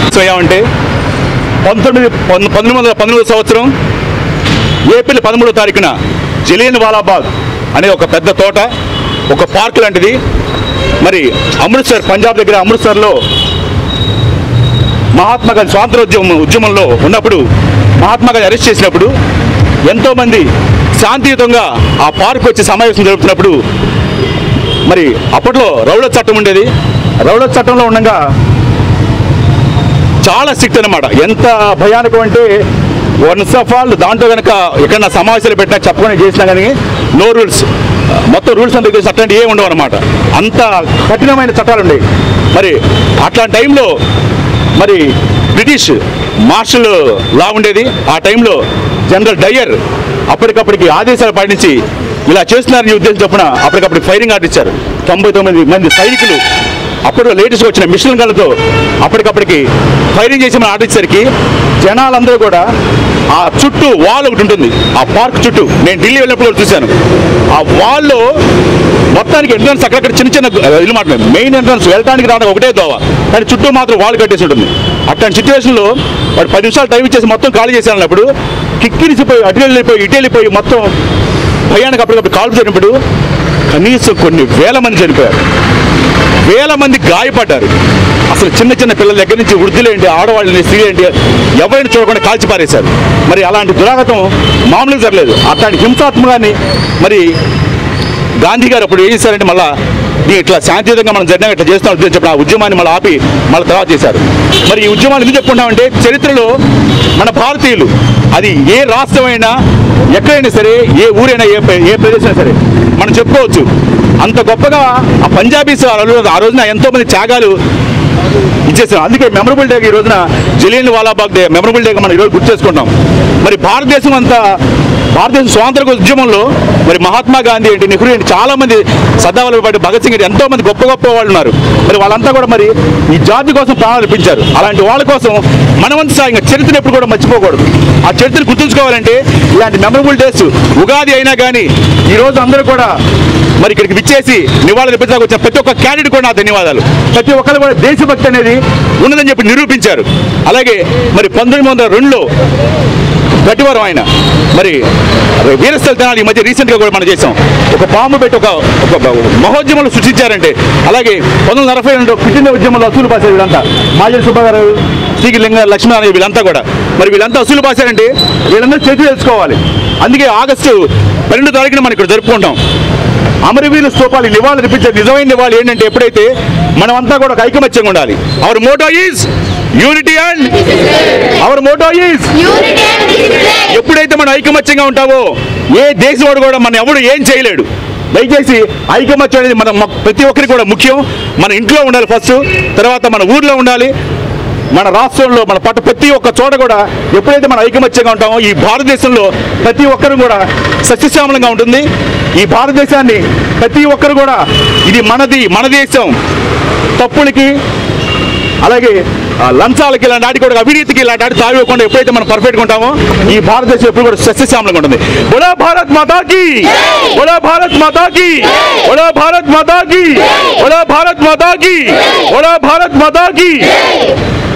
అయ్యామంటే పంతొమ్మిది పంతొమ్మిది పంతొమ్మిది వందల పంతొమ్మిదో సంవత్సరం ఏప్రిల్ పదమూడో తారీఖున జలియన్ వాలాబాగ్ అనే ఒక పెద్ద తోట ఒక పార్క్ లాంటిది మరి అమృత్సర్ పంజాబ్ దగ్గర అమృత్సర్లో మహాత్మా గాంధీ స్వాతంత్ర ఉద్యమం ఉద్యమంలో ఉన్నప్పుడు మహాత్మా గాంధీ అరెస్ట్ చేసినప్పుడు ఎంతోమంది శాంతియుతంగా ఆ పార్క్ వచ్చి సమావేశం జరుపుతున్నప్పుడు మరి అప్పట్లో రౌడ చట్టం ఉండేది రౌడ చట్టంలో ఉండగా చాలా స్ట్రిక్ట్ అనమాట ఎంత భయానకం అంటే వన్స్ ఆఫ్ ఆల్ దాంట్లో కనుక ఎక్కడన్నా సమావేశాలు పెట్టినా చెప్పకుండా చేసినా కానీ నో రూల్స్ మొత్తం రూల్స్ అంతా తెలిసి అట్లాంటి ఏ ఉండవు అనమాట అంత కఠినమైన చట్టాలు ఉండేవి మరి అట్లాంటి టైంలో మరి బ్రిటిష్ మార్షల్ లా ఉండేది ఆ టైంలో జనరల్ డయ్యర్ అప్పటికప్పటికి ఆదేశాలు పాటించి ఇలా చేస్తున్నారని ఉద్దేశం చొప్పున అప్పటికప్పుడు ఫైరింగ్ ఆర్డర్ ఇచ్చారు తొంభై తొమ్మిది మంది సైనికులు అప్పుడు లేటెస్ట్గా వచ్చిన మిషన్ గన్లతో అప్పటికప్పటికి ఫైరింగ్ చేసి మన ఆర్డర్ ఇచ్చేసరికి జనాలందరూ కూడా ఆ చుట్టూ వాల్ ఒకటి ఉంటుంది ఆ పార్క్ చుట్టూ నేను ఢిల్లీ వెళ్ళినప్పుడు కూడా చూశాను ఆ వాల్లో మొత్తానికి ఎంట్రన్స్ అక్కడక్కడ చిన్న చిన్న ఇల్లు మాట మెయిన్ ఎంట్రన్స్ వెళ్ళడానికి రావడానికి ఒకటే దోవ కానీ చుట్టూ మాత్రం వాల్ కట్టేసి ఉంటుంది అట్లాంటి సిచ్యువేషన్లో వాడు పది నిమిషాలు టైం ఇచ్చేసి మొత్తం ఖాళీ చేశాను అన్నప్పుడు కిక్కిరిసిపోయి అటు వెళ్ళిపోయి ఇటు వెళ్ళిపోయి మొత్తం భయానికి అప్పటికప్పుడు కాల్పు జరిగినప్పుడు కనీసం కొన్ని వేల మంది చనిపోయారు వేల మంది గాయపడ్డారు అసలు చిన్న చిన్న పిల్లల దగ్గర నుంచి వృద్ధులేంటి ఆడవాళ్ళని స్త్రీలేంటి ఎవరిని చూడకుండా కాల్చి పారేశారు మరి అలాంటి దురాగతం మామూలుగా జరగలేదు అట్లాంటి హింసాత్మకాన్ని మరి గాంధీ గారు అప్పుడు ఏం చేశారంటే మళ్ళా "నీ ఇట్లా శాంతియుతంగా మనం జరిగినా ఇట్లా చేస్తాం ఉద్దేశం చెప్పిన ఆ ఉద్యమాన్ని మళ్ళీ ఆపి మళ్ళీ తర్వాత చేశారు మరి ఈ ఉద్యమాన్ని ఎందుకు చెప్పుకుంటామంటే చరిత్రలో మన భారతీయులు అది ఏ రాష్ట్రమైనా ఎక్కడైనా సరే ఏ ఊరైనా ఏ ప్ర- ఏ ప్రదేశమైనా సరే మనం చెప్పుకోవచ్చు అంత గొప్పగా ఆ పంజాబీస్ ఆ రోజు- ఆ రోజున ఎంతో మంది త్యాగాలు ఇచ్చేసాం అందుకే మెమరబుల్ డే ఈ రోజున జలియన్ వాలాబాగ్ డే మెమరబుల్ డేగా మనం ఈరోజు గుర్తు చేసుకుంటాం మరి భారతదేశం అంతా భారతదేశం స్వాతంత్ర ఉద్యమంలో మరి మహాత్మా గాంధీ ఏంటి నెహ్రూ ఏంటి చాలా మంది సర్దార్ వల్లభాయ్ భగత్ సింగ్ ఏంటి ఎంతో మంది గొప్ప గొప్ప వాళ్ళు ఉన్నారు మరి వాళ్ళంతా కూడా మరి ఈ జాతి కోసం ప్రాణాలు అర్పించారు అలాంటి వాళ్ళ కోసం మనవంతు సాయంగా చరిత్రను ఎప్పుడు కూడా మర్చిపోకూడదు ఆ చరిత్రను గుర్తుంచుకోవాలంటే ఇలాంటి మెమరబుల్ డేస్ ఉగాది అయినా కానీ ఈ రోజు అందరూ కూడా మరి ఇక్కడికి విచ్చేసి నివాళులు ఇప్పించడానికి వచ్చిన ప్రతి ఒక్క క్యాండిడేట్ కూడా నా ధన్యవాదాలు ప్రతి ఒక్కరు కూడా దేశభక్తి అనేది ఉన్నదని చెప్పి నిరూపించారు అలాగే మరి పంతొమ్మిది వందల రెండులో గట్టివారం ఆయన మరి వీరస్థల దినాలు ఈ మధ్య రీసెంట్గా కూడా మనం చేసాం ఒక పాము పెట్టి ఒక ఒక మహోద్యమంలో సృష్టించారంటే అలాగే పంతొమ్మిది వందల నలభై రెండు పుట్టిన ఉద్యమంలో అసూలు పాసారు వీళ్ళంతా మాజీ సుబ్బాగారు శ్రీకి లింగ లక్ష్మణ వీళ్ళంతా కూడా మరి వీళ్ళంతా అసూలు పాసారంటే వీళ్ళందరూ చేతి తెలుసుకోవాలి అందుకే ఆగస్టు పన్నెండు తారీఖున మనం ఇక్కడ జరుపుకుంటాం అమరవీరుల స్తూపాలు నివాళులు ఇప్పించే నిజమైన నివాళి ఏంటంటే ఎప్పుడైతే మనమంతా కూడా ఒక ఐకమత్యంగా ఉండాలి our motto is unity and our motto is Unity and discipline. ఎప్పుడైతే మనం ఐకమత్యంగా ఉంటావో ఏ దేశవాడు కూడా మన ఎవడు ఏం చేయలేడు దయచేసి ఐకమత్యం అనేది మన మ- ప్రతి ఒక్కరికి కూడా ముఖ్యం మన ఇంట్లో ఉండాలి ఫస్ట్ తర్వాత మన ఊర్లో ఉండాలి మన రాష్ట్రంలో మన పట్టు ప్రతి ఒక్క చోట కూడా ఎప్పుడైతే మన ఐకమత్యంగా ఉంటామో ఈ భారతదేశంలో ప్రతి ఒక్కరు కూడా సస్యశ్యామలంగా ఉంటుంది ఈ భారతదేశాన్ని ప్రతి ఒక్కరు కూడా ఇది మనది మన దేశం తప్పులకి అలాగే ఆ, లంచాలకి ఇలాంటి వాటికి కూడా అవినీతికి ఇలాంటి వాటి తావివ్వకుండా ఎప్పుడైతే మనం పర్ఫెక్ట్గా ఉంటామో ఈ భారతదేశం ఎప్పుడు కూడా సస్యశ్యామలంగా ఉంటుంది బోలా భారత్ మాతాకి బోలా భారత్ మాతాకి బోలా భారత్ మాతాకి బోలా భారత్ మాతాకి బోలా భారత్ మాతాకి